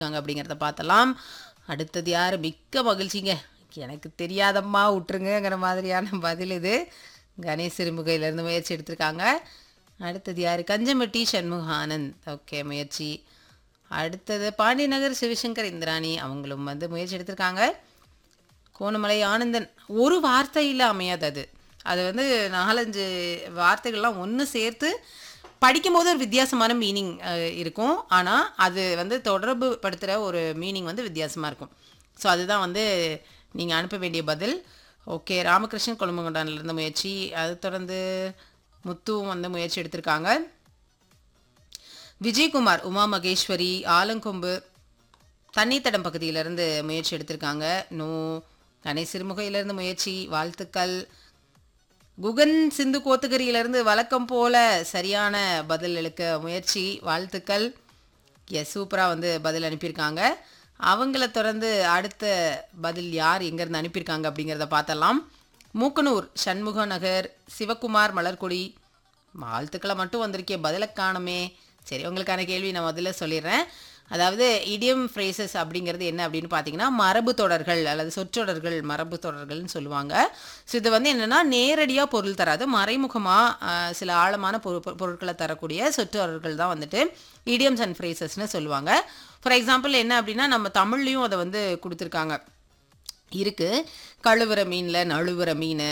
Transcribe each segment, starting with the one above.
இருக்காங்க அப்படிங்கிறத பார்த்தலாம் அடுத்தது யார் மிக்க மகிழ்ச்சிங்க எனக்கு தெரியாதம்மா விட்டுருங்கங்கிற மாதிரியான பதில் இது கணேஷ் சிறுமுகையிலேருந்து முயற்சி எடுத்திருக்காங்க அடுத்தது யார் கஞ்சம்பட்டி சண்முகானந்த் ஓகே முயற்சி அடுத்தது பாண்டியநகர் சிவசங்கர் இந்திராணி அவங்களும் வந்து முயற்சி எடுத்திருக்காங்க கோணமலை ஆனந்தன் ஒரு வார்த்தையில் அமையாது அது அது வந்து நாலஞ்சு வார்த்தைகள்லாம் ஒன்று சேர்த்து படிக்கும்போது ஒரு வித்தியாசமான மீனிங் இருக்கும் ஆனால் அது வந்து தொடர்பு படுத்துகிற ஒரு மீனிங் வந்து வித்தியாசமாக இருக்கும் ஸோ அதுதான் வந்து நீங்கள் அனுப்ப வேண்டிய பதில் ஓகே ராமகிருஷ்ணன் கொழும்புங்கொண்டான்லேருந்து முயற்சி அது தொடர்ந்து முத்துவும் வந்து முயற்சி எடுத்திருக்காங்க விஜயகுமார் உமா மகேஸ்வரி ஆலங்கொம்பு தண்ணீத்தடம் பகுதியிலேருந்து முயற்சி எடுத்திருக்காங்க நோ கணேஷ் சிறுமுகையிலேருந்து முயற்சி வாழ்த்துக்கள் குகன் சிந்து கோத்தகிரியிலேருந்து வழக்கம் போல சரியான பதில் எழுக்க முயற்சி வாழ்த்துக்கள் எஸ் சூப்பராக வந்து பதில் அனுப்பியிருக்காங்க அவங்கள தொடர்ந்து அடுத்த பதில் யார் எங்கேருந்து அனுப்பியிருக்காங்க அப்படிங்கிறத பார்த்தலாம் மூக்கனூர் சண்முக நகர் சிவகுமார் மலர்கொடி வாழ்த்துக்களை மட்டும் வந்திருக்கே பதிலை காணுமே சரி உங்களுக்கான கேள்வி நான் முதல்ல சொல்லிடுறேன் அதாவது இடியம் ஃப்ரேசஸ் அப்படிங்கிறது என்ன அப்படின்னு பார்த்தீங்கன்னா மரபு தொடர்கள் அல்லது சொற்றொடர்கள் மரபு தொடர்கள்னு சொல்லுவாங்க ஸோ இது வந்து என்னென்னா நேரடியாக பொருள் தராது மறைமுகமாக சில ஆழமான பொரு பொருட்களை தரக்கூடிய சொற்றொடர்கள் தான் வந்துட்டு இடியம்ஸ் அண்ட் ஃப்ரேசஸ்னு சொல்லுவாங்க ஃபார் எக்ஸாம்பிள் என்ன அப்படின்னா நம்ம தமிழ்லையும் அதை வந்து கொடுத்துருக்காங்க இருக்குது கழுவுற மீனில் நழுவுற மீன்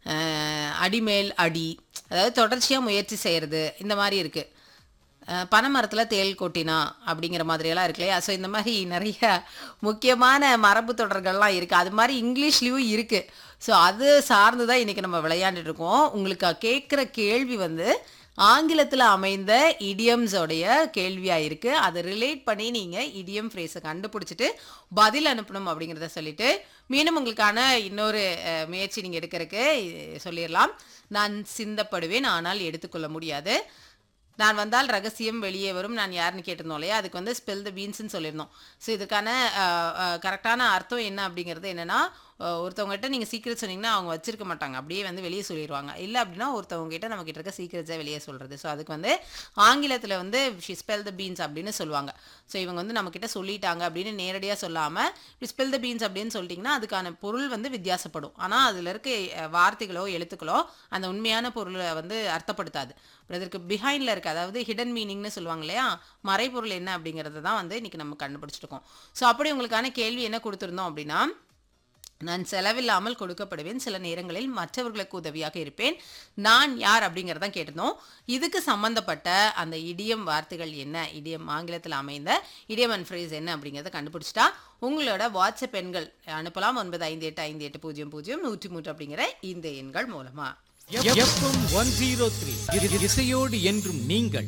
அடிமேல் அடி அதாவது தொடர்ச்சியாக முயற்சி செய்கிறது இந்த மாதிரி இருக்குது பனைமரத்தில் தேள் கொட்டினா அப்படிங்கிற மாதிரியெல்லாம் இருக்கு இல்லையா ஸோ இந்த மாதிரி நிறைய முக்கியமான மரபு தொடர்கள்லாம் இருக்குது அது மாதிரி இங்கிலீஷ்லேயும் இருக்குது ஸோ அது சார்ந்து தான் இன்றைக்கி நம்ம விளையாண்டுட்டு இருக்கோம் உங்களுக்கு கேட்குற கேள்வி வந்து ஆங்கிலத்தில் அமைந்த இடியம்ஸோடைய கேள்வியாக இருக்குது அதை ரிலேட் பண்ணி நீங்கள் இடியம் ஃப்ரேஸை கண்டுபிடிச்சிட்டு பதில் அனுப்பணும் அப்படிங்கிறத சொல்லிட்டு மீண்டும் உங்களுக்கான இன்னொரு முயற்சி நீங்கள் எடுக்கிறதுக்கு சொல்லிடலாம் நான் சிந்தப்படுவேன் ஆனால் எடுத்துக்கொள்ள முடியாது நான் வந்தால் ரகசியம் வெளியே வரும் நான் யாருன்னு கேட்டிருந்தோம் இல்லையா அதுக்கு வந்து ஸ்பெல் த பீன்ஸ்னு சொல்லியிருந்தோம் ஸோ இதுக்கான கரெக்டான அர்த்தம் என்ன அப்படிங்கிறது என்னென்னா ஒருத்தவங்ககிட்ட நீங்கள் சீக்கிரம் சொன்னீங்கன்னா அவங்க வச்சிருக்க மாட்டாங்க அப்படியே வந்து வெளியே சொல்லிடுவாங்க இல்லை அப்படின்னா ஒருத்தவங்க கிட்ட நம்ம கிட்ட இருக்க சீக்கிரத்தை வெளியே சொல்கிறது ஸோ அதுக்கு வந்து ஆங்கிலத்தில் வந்து ஸ்பெல் த பீன்ஸ் அப்படின்னு சொல்லுவாங்க ஸோ இவங்க வந்து நம்மக்கிட்ட சொல்லிட்டாங்க அப்படின்னு நேரடியாக சொல்லாமல் ஸ்பெல் த பீன்ஸ் அப்படின்னு சொல்லிட்டிங்கன்னா அதுக்கான பொருள் வந்து வித்தியாசப்படும் ஆனால் அதில் இருக்க வார்த்தைகளோ எழுத்துக்களோ அந்த உண்மையான பொருளை வந்து அர்த்தப்படுத்தாது இதற்கு பிஹைண்டில் இருக்க அதாவது ஹிடன் மீனிங்னு சொல்லுவாங்க இல்லையா மறைபொருள் என்ன அப்படிங்கிறது தான் வந்து இன்றைக்கி நம்ம கண்டுபிடிச்சிருக்கோம் ஸோ அப்படி உங்களுக்கான கேள்வி என்ன கொடுத்துருந்தோம் அப்படின்னா நான் செலவில்லாமல் கொடுக்கப்படுவேன் சில நேரங்களில் மற்றவர்களுக்கு உதவியாக இருப்பேன் நான் யார் அப்படிங்கிறதான் கேட்டிருந்தோம் இதுக்கு சம்மந்தப்பட்ட அந்த இடியம் வார்த்தைகள் என்ன இடியம் ஆங்கிலத்தில் அமைந்த இடியம் அண்ட் ஃப்ரேஸ் என்ன அப்படிங்கிறத கண்டுபிடிச்சிட்டா உங்களோட வாட்ஸ்அப் எண்கள் அனுப்பலாம் ஒன்பது ஐந்து எட்டு ஐந்து எட்டு பூஜ்ஜியம் பூஜ்ஜியம் நூற்றி மூன்று அப்படிங்கிற இந்த எண்கள் மூலமாக எஃப்எம் ஒன் ஜீரோ த்ரீ இசையோடு என்றும் நீங்கள்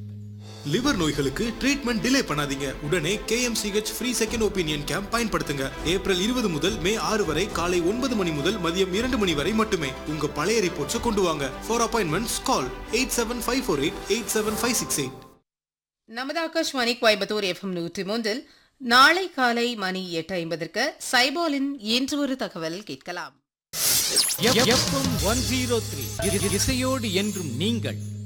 லிவர் நோய்களுக்கு ட்ரீட்மெண்ட் டிலே பண்ணாதீங்க உடனே KMCH free second opinion camp பயன்படுத்துங்க ஏப்ரல் இருபது முதல் மே ஆறு வரை காலை ஒன்பது மணி முதல் மதியம் இரண்டு மணி வரை மட்டுமே உங்க பழைய ரிப்போர்ட்ஸை கொண்டு வாங்க for appointments call eight seven five four eight eight seven five six eight நமது ஆகாஷ்வாணி கோயம்புத்தூர் எஃப்எம் நூற்றி மூன்றில் நாளை காலை மணி எட்டு ஐம்பதற்கு சைபாலின் இன்று ஒரு தகவல் கேட்கலாம் எஃப்எம் ஒன் ஜீரோ த்ரீ இசையோடு என்றும் நீங்கள்